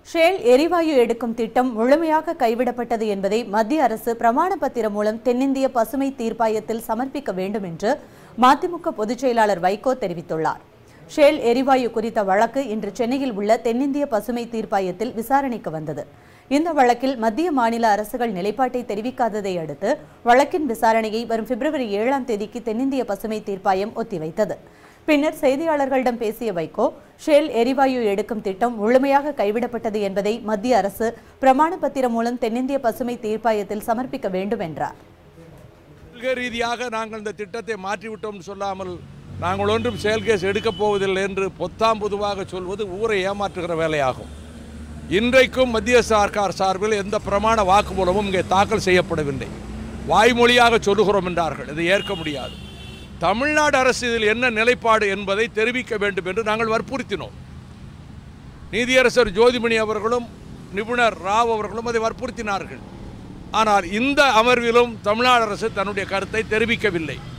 shale எரிவாயு எடுக்கும் திட்டம் முழுமையாக கைவிடப்பட்டது என்பதை மத்திய அரசு பிரமாண பத்திரம் மூலம் தென்னிந்திய பசுமை தீர்ப்பாயத்தில் சமர்ப்பிக்க வேண்டும் என்று மதிமுக பொதுச் செயலாளர் வைகோ தெரிவித்துள்ளார் ஷேல் எரிவாயு குறித்த வழக்கு இன்று சென்னையில் உள்ள தென்னிந்திய பசுமை தீர்ப்பாயத்தில் விசாரணைக்கு வந்தது இந்த வழக்கில் மத்திய மாநில அரசுகள் நிலைப்பாட்டை தெரிவிக்காததை அடுத்து வழக்கின் விசாரணையை வரும் பிப்ரவரி ஏழாம் தேதிக்கு தென்னிந்திய பசுமை தீர்ப்பாயம் ஒத்திவைத்தது பின்னர் செய்தியாளர்களிடம் பேசிய வைகோ ஷேல் எரிவாயு எடுக்கும் திட்டம் முழுமையாக கைவிடப்பட்டது என்பதை மத்திய அரசு பிரமாண பத்திரம் மூலம் தென்னிந்திய பசுமை தீர்ப்பாயத்தில் சமர்ப்பிக்க வேண்டும் என்றார் கொள்கை ரீதியாக நாங்கள் இந்த திட்டத்தை மாற்றிவிட்டோம் சொல்லாமல் நாங்கள் ஒன்றும் செயல்கேஸ் எடுக்கப் போவதில்லை என்று பொத்தாம் பொதுவாக சொல்வது ஊரை ஏமாற்றுகிற வேலையாகும் இன்றைக்கும் மத்திய சர்க்கார் சார்பில் எந்த பிரமாண வாக்குமூலமும் இங்கே தாக்கல் செய்யப்படவில்லை வாய்மொழியாக சொல்லுகிறோம் என்றார்கள் இதை ஏற்க முடியாது தமிழ்நாடு அரசு இதில் என்ன நிலைப்பாடு என்பதை தெரிவிக்க வேண்டும் என்று நாங்கள் வற்புறுத்தினோம் நீதியரசர் ஜோதிமணி அவர்களும் நிபுணர் ராவ் அவர்களும் அதை வற்புறுத்தினார்கள் ஆனால் இந்த அமர்விலும் தமிழ்நாடு அரசு தன்னுடைய கருத்தை தெரிவிக்கவில்லை